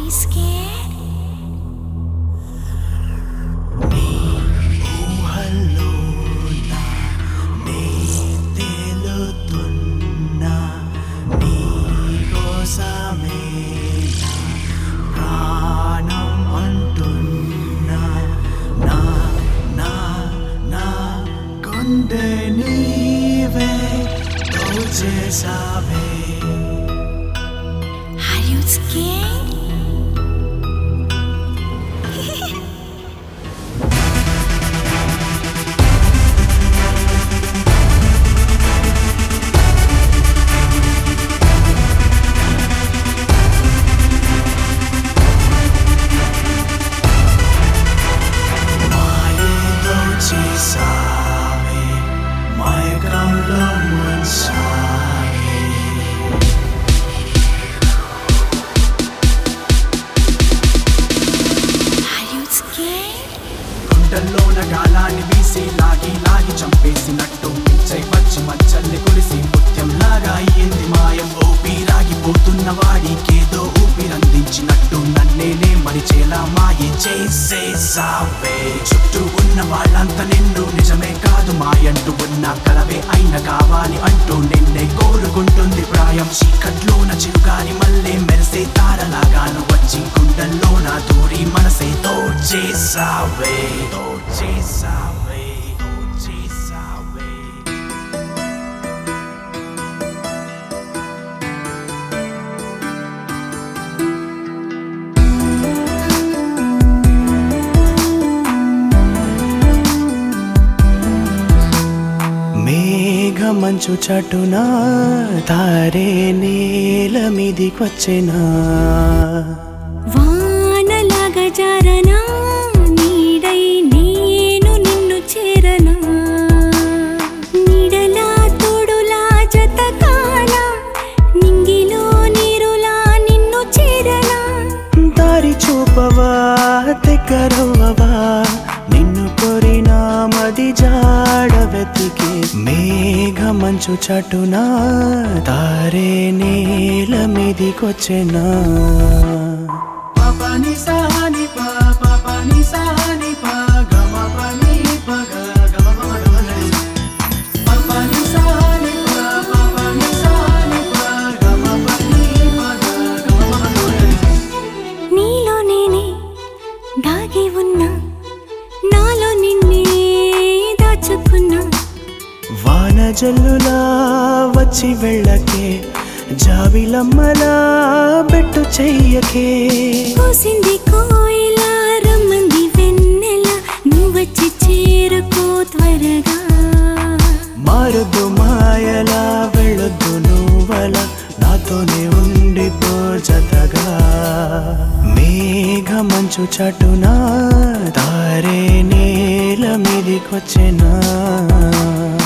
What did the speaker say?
you scared? ఊహల్లోన నీ తేలుతున్నా నీ కోసమే నా ప్రాణం అంటున్నా నా నా నా గుండె నీవే దోచేసావే Are you scared? మాయేదో చేసావే మైకంలో ముంచావే Are you scared? గుండెల్లోన గాలాన్ని వీసి లాగి లాగి చంపేసినట్టు పిచ్చై వచ్చి మచ్చల్ని కురిసి ముత్యం లాగా అయ్యింది మాయం ఊపిరాగిపోతున్న వాడికేదో ఊపిరందించినట్టు నన్నేనే మరిచేలా మాయ చేసేసావే చుట్టూ ఉన్న వాళ్ళంతా నిన్ను నిజమే కాదు మాయంటూ ఉన్న కలవే అయిన కావాలి అంటూ నిన్నే కోరుకుంటుంది ప్రాయం చీకట్లోన చిరుగాని మళ్ళీ మెరిసే తారలాగాను వచ్చి గుండెల్లోన దూరి మనసే చేసావే చేసావే చేసావే మేఘమంచు చటున తారే నేల మీదికొచ్చెనా వానలాగా జారనా నీడై నేను నిన్ను చేరనా నీడలా తోడులా జత కానా నింగిలో నీరులా నిన్ను చేరనా దారి చూపవా దగ్గరవ్వవా నిన్ను కోరిన మది జాడ వెతికి మేఘమంచు చటున తారే నేల మీదికొచ్చెనా పని సాని పా పని సాని పా గమ పని పగ గమ పని పని సాని పా పని సాని పా గమ పని పగ గమ నీలో నేనే దాగి ఉన్నా నాలో నిన్నే దాచుకున్నా వాన జల్లులా వచ్చి వెళ్ళకే జాబిలమ్మలా పెట్టు చెయ్యకే కోసింది కోయిలా రమ్మంది వెన్నెల నువ్వొచ్చి చేరుకో త్వరగా మారొద్దు మాయలా వెళ్ళొద్దు నువ్వలా నాతోనే ఉండిపో జతగా మేఘ మంచు చటున తారే నేల మీదికొచ్చెనా